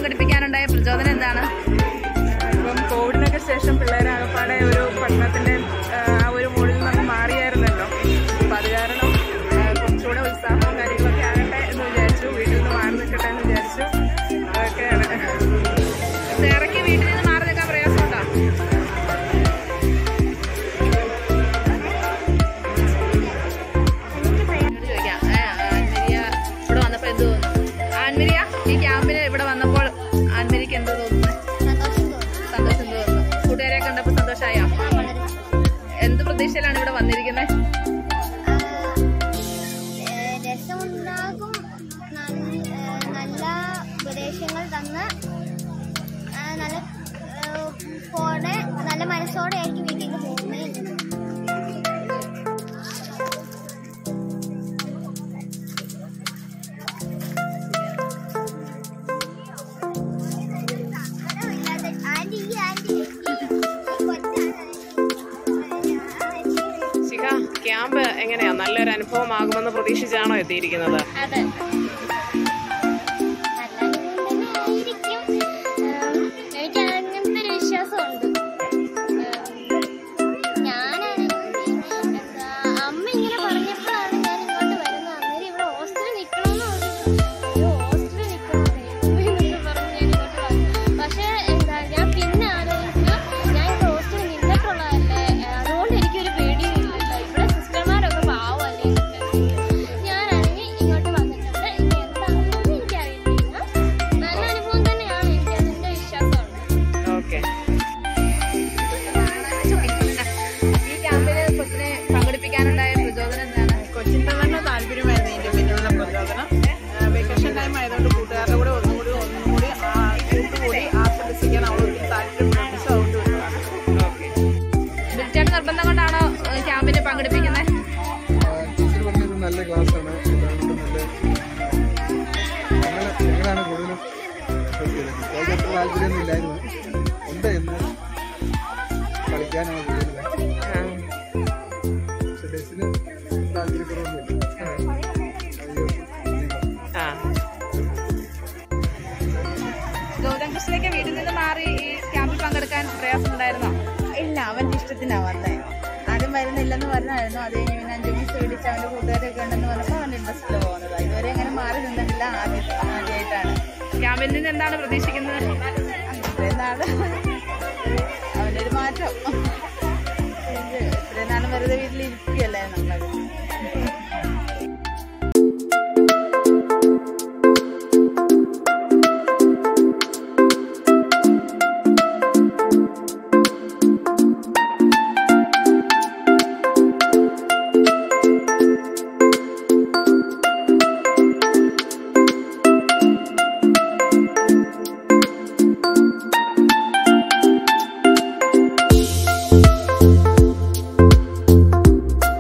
പങ്കെടുപ്പിക്കാനുണ്ടായ പ്രചോദനം എന്താണ് ഇപ്പം കോവിഡിനൊക്കെ ശേഷം പിള്ളേരെ ആകപ്പാടെ ഒരു പഠനത്തിന്റെ ആ, ആ ഒരു മൂടിൽ നിന്നൊക്കെ മാറിയായിരുന്നല്ലോ അപ്പം അത് കാരണം ആ, കുറച്ചുകൂടെ ഉത്സാഹവും കാര്യങ്ങളൊക്കെ ആകട്ടെ എന്ന് വിചാരിച്ചു വീട്ടിൽ നിന്ന് മാറി നിൽക്കട്ടെ എന്ന് വിചാരിച്ചു അതൊക്കെയാണ് ഇറക്കി വീട്ടിൽ നിന്ന് മാറി നിൽക്കാൻ പ്രയാസമുണ്ടോ എന്നോട് ചോദിക്കാം ഏ, ആൻമരിയ ഇവിടെ വന്നപ്പോൾ എന്ത് തോന്നുന്നു ആൻമരിയ ഈ ക്യാമ്പിൽ ഇവിടെ വന്നപ്പോൾ ആൻമരിക്ക് എന്ത് തോന്നുന്നു സന്തോഷം തോന്നുന്നു കൂട്ടുകാരെ കണ്ടപ്പോൾ സന്തോഷമായോ എന്ത് പ്രതീക്ഷയിലാണ് ഇവിടെ വന്നിരിക്കുന്നത് രസമുണ്ടാകും നല്ല- നല്ല ഉപദേശങ്ങൾ തന്ന് ആ, നല്ല ആ, പോടെ നല്ല മനസ്സോടെ ആയിരിക്കും വീട്ടിൽ നിന്ന് പോകുന്നത് ആന്റി ഈ ആന്റി ശിഖ ക്യാമ്പ് എങ്ങനെയാ നല്ലൊരു അനുഭവമാകുമെന്ന് പ്രതീക്ഷിച്ചാണോ എത്തിയിരിക്കുന്നത് അതെ നല്ലതായിരിക്കും എനിക്ക് അങ്ങനത്തെ ഒരു വിശ്വാസമുണ്ട് ഞാനാണെങ്കിൽ എന്താ അമ്മ ഇങ്ങനെ പറഞ്ഞപ്പോഴാണ് ഞാൻ ഇങ്ങോട്ട് വരുന്നത് അന്നേരം ഇവിടെ ഹോസ്റ്റലിൽ നിൽക്കണമെന്ന് പറഞ്ഞു ഹോസ്റ്റലിൽ നിൽക്കണം പറഞ്ഞ് ഞാൻ ഇങ്ങോട്ട് വന്നു പക്ഷേ എന്താ ഞാൻ പിന്നെ ആലോചിച്ചു ഞാൻ ഇവിടെ ഹോസ്റ്റലിൽ നിന്നിട്ടുള്ളതല്ലേ അതുകൊണ്ട് എനിക്കൊരു പേടിയും ഇല്ലല്ലോ ഇവിടെ സിസ്റ്റർമാരൊക്കെ പാവമല്ലേ ഞാനാണെങ്കിൽ ഇങ്ങോട്ട് വന്നിട്ടുണ്ട് ഇനി എന്താണെന്ന് എനിക്കറിയില്ല നല്ല അനുഭവം തന്നെയാണ് എനിക്ക് അതിൻ്റെ വിശ്വാസമുണ്ട് ഓക്കെ ഈ ക്യാമ്പിൽ കൊച്ചിനെ പങ്കെടുപ്പിക്കാനുണ്ടായ പ്രചോദനം എന്താണ് കൊച്ചിന്റെ തന്നെ താല്പര്യമായിരുന്നു ഇതിന്റെ പിന്നിലുള്ള പ്രചോദനം വെക്കേഷൻ ടൈം ആയതുകൊണ്ട് കൂട്ടുകാരുടെ കൂടെ ഒന്നും കൂടി ഒന്നും കൂടി ആ കൂട്ടുകൂടി ആസ്വദിക്കാൻ അവൾ ഒത്തിരി താല്പര്യം പ്രകടിപ്പിച്ചു അതുകൊണ്ട് വിട്ടതാണ് ഓക്കെ ബിൽച്ചേട്ടൻ നിർബന്ധം കൊണ്ടാണോ ഏഹ്, ക്യാമ്പിന് പങ്കെടുപ്പിക്കുന്നത് ടീച്ചർ പറഞ്ഞത് നല്ല ക്ലാസ്സാണ് അതുകൊണ്ട് നല്ല ഞങ്ങൾ ഞങ്ങളാണ് കൂടുതലും കുട്ടികൾക്ക് അത്ര താല്പര്യമൊന്നും ഇല്ലായിരുന്നു ഉണ്ട് എന്ന് കളിക്കാനാണ് കൂടുതൽ പക്ഷെ ബസ്സിന് താല്പര്യക്കുറവൊന്നുമില്ല ആ ഗൗതം കൃഷ്ണയ്ക്ക് വീട്ടിൽ നിന്ന് മാറി ഈ ക്യാമ്പിൽ പങ്കെടുക്കാൻ പ്രയാസമുണ്ടായിരുന്നോ ഇല്ല അവന്റെ ഇഷ്ടത്തിനാ വന്നേ ആദ്യം വരുന്നില്ലെന്ന് പറഞ്ഞായിരുന്നു അത് കഴിഞ്ഞ് പിന്നെ അഞ്ചു മിനിറ്റ് വിളിച്ച് അവന്റെ കൂട്ടുകാരൊക്കെ ഉണ്ടെന്ന് പറഞ്ഞപ്പോൾ അവന്റെ ഇൻട്രസ്റ്റിൽ പോകുന്നത് ഇതുവരെ അങ്ങനെ മാറി നിന്നിട്ടില്ല ആദ്യം ആദ്യമായിട്ടാണ് ക്യാമ്പിൽ നിന്ന് എന്താണ് പ്രതീക്ഷിക്കുന്നത് ഇത്രയും നാള് അവന്റെ ഒരു മാറ്റം ഇത് ഇത്രയും നാളും വെറുതെ വീട്ടിലിരിക്കുകയല്ലേ നമ്മളത് ആ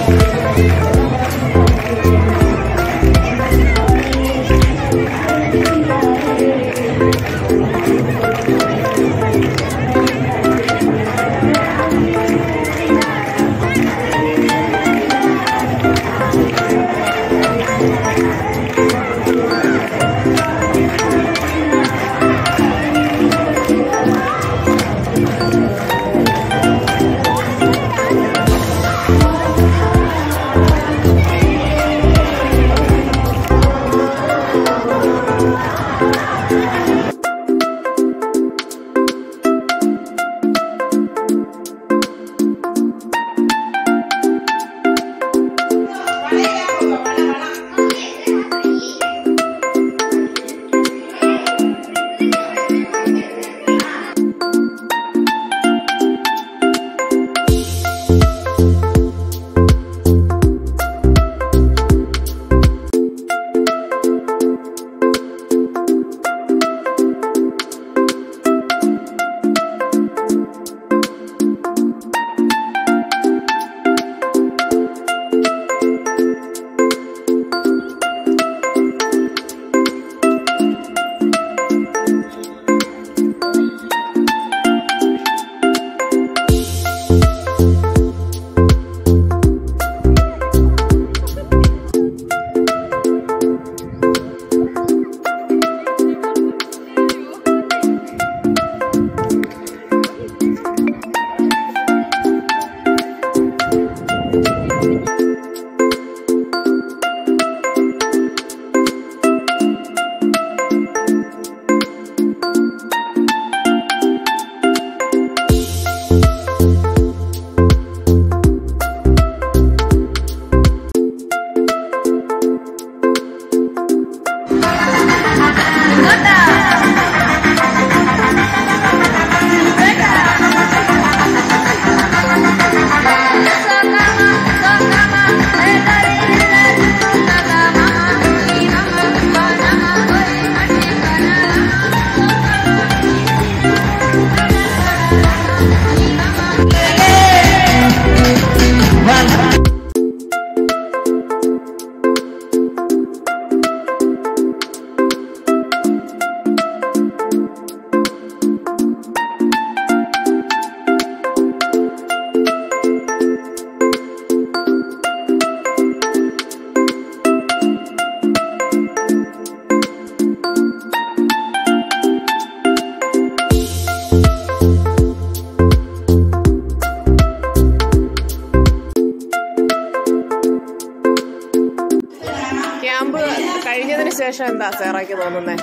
ക്യാമ്പ് കഴിഞ്ഞതിന് ശേഷം എന്താ സേറയ്ക്ക് തോന്നുന്നേ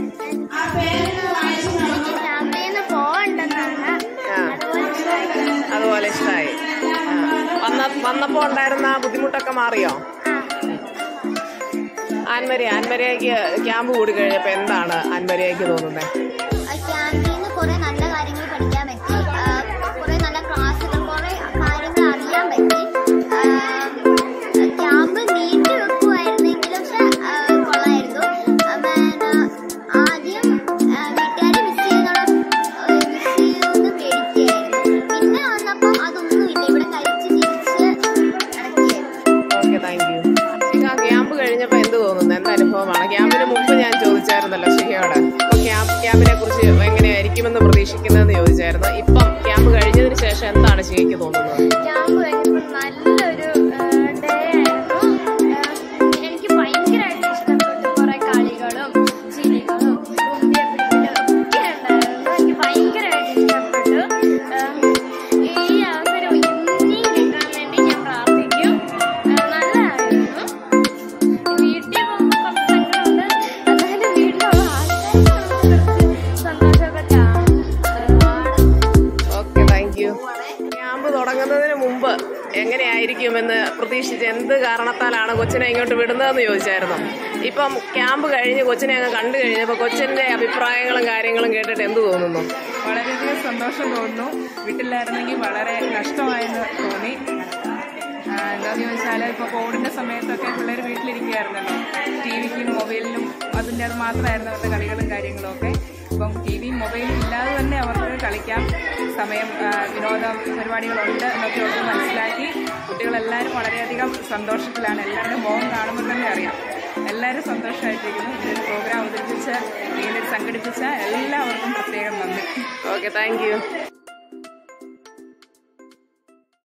ക്യാമ്പയിന്ന് പോകണ്ടെന്നാണ് ആ അതുപോലെ ഇഷ്ടമായി വന്ന വന്നപ്പോ ഉണ്ടായിരുന്ന ആ ബുദ്ധിമുട്ടൊക്കെ മാറിയോ ആൻമരി ആൻമരിയയ്ക്ക് ക്യാമ്പ് കൂടി കഴിഞ്ഞപ്പോ എന്താണ് ആൻമരിയയ്ക്ക് തോന്നുന്നത് ക്യാമ്പയിന്ന് കുറെ നല്ല കാര്യങ്ങൾ പഠിക്കാൻ പറ്റി ആ, കുറെ നല്ല ക്ലാസ്സുകൾ കുറെ കാര്യങ്ങൾ അറിയാൻ പറ്റി ആ, ക്യാമ്പ് നീട്ടി വെക്കുമായിരുന്നെങ്കിലും പക്ഷെ ആ, കൊള്ളായിരുന്നു ആ, പിന്നെ ആദ്യം ആ, വീട്ടുകാരെ മിസ് ചെയ്യുന്നുള്ള മിസ് ചെയ്യുമെന്ന് പേടിക്കുകയായിരുന്നു പിന്നെ വന്നപ്പം അതൊന്നുമില്ല ഇവിടെ കഴിച്ച് ചിരിച്ച് നടക്കുകയായിരുന്നു okay thank you Shikha camp കഴിഞ്ഞപ്പോ എന്ത് തോന്നുന്നു എന്ത് അനുഭവമാണ് ക്യാമ്പിന് മുമ്പ് ഞാൻ ചോദിച്ചായിരുന്നല്ലോ ശിഖയോട് അപ്പൊ ക്യാമ്പ് ക്യാമ്പിനെ കുറിച്ച് എങ്ങനെയായിരിക്കുമെന്ന് പ്രതീക്ഷിക്കുന്നതെന്ന് ചോദിച്ചായിരുന്നു ഇപ്പം ക്യാമ്പ് കഴിഞ്ഞതിന് ശേഷം എന്താണ് ശിഖയ്ക്ക് തോന്നുന്നത് ക്യാമ്പ് കഴിഞ്ഞപ്പോൾ നല്ലൊരു ഡേ ആയിരുന്നു ആ, എനിക്ക് ഭയങ്കരമായിട്ട് ഇഷ്ടപ്പെട്ടു കുറെ കളികളും ചിരികളും ഉന്തിയ പിടിക്കലും ഒക്കെ ഉണ്ടായിരുന്നു എനിക്ക് ഭയങ്കരമായിട്ട് ഇഷ്ടപ്പെട്ടു ആ, ഈ അവസരം ഇനിയും കിട്ടാൻ വേണ്ടി ഞാൻ പ്രാർത്ഥിക്കും ആ, നല്ലതായിരുന്നു വീട്ടിൽ പോകുമ്പോൾ കുറച്ച് സങ്കടമുണ്ട് എന്നാലും വീട്ടിലുള്ള ആൾക്കാർ സന്തോഷമൊക്കെ കാണും ഒരുപാട് ഓക്കെ താങ്ക് യു ക്യാമ്പ് തുടങ്ങുന്നതിന് മുമ്പ് എങ്ങനെയായിരിക്കുമെന്ന് പ്രതീക്ഷിച്ച് എന്ത് കാരണത്താലാണ് കൊച്ചിനെ ഇങ്ങോട്ട് വിടുന്നതെന്ന് ചോദിച്ചായിരുന്നു ഇപ്പം ക്യാമ്പ് കഴിഞ്ഞ് കൊച്ചിനെ അങ്ങ് കണ്ടു കഴിഞ്ഞപ്പോൾ കൊച്ചിന്റെ അഭിപ്രായങ്ങളും കാര്യങ്ങളും കേട്ടിട്ട് എന്ത് തോന്നുന്നു വളരെയധികം സന്തോഷം തോന്നുന്നു വീട്ടിലായിരുന്നെങ്കിൽ വളരെ നഷ്ടമായെന്ന് തോന്നി ആ, എന്താന്ന് ചോദിച്ചാൽ ഇപ്പോൾ കോവിഡിന്റെ സമയത്തൊക്കെ പിള്ളേർ വീട്ടിലിരിക്കുകയായിരുന്നല്ലോ ടി വിക്കും മൊബൈലിനും അതിൻ്റെ അത് മാത്രമായിരുന്നു അവരുടെ കളികളും കാര്യങ്ങളും ഒക്കെ ഇപ്പം ടി വിയും മൊബൈലും ഇല്ലാതെ തന്നെ അവർക്ക് കളിക്കാം സമയം ആ, വിനോദ പരിപാടികളുണ്ട് എന്നൊക്കെ ഉള്ളത് മനസ്സിലാക്കി കുട്ടികളെല്ലാവരും എല്ലാവരും വളരെയധികം സന്തോഷത്തിലാണ് എല്ലാവരുടെ മുഖം കാണുമ്പോൾ തന്നെ അറിയാം എല്ലാവരും സന്തോഷമായിട്ടിരിക്കുന്നു ഇങ്ങനൊരു പ്രോഗ്രാം അവതരിപ്പിച്ച ഇങ്ങനൊരു സംഘടിപ്പിച്ച എല്ലാവർക്കും പ്രത്യേകം നന്ദി ഓക്കെ താങ്ക് യു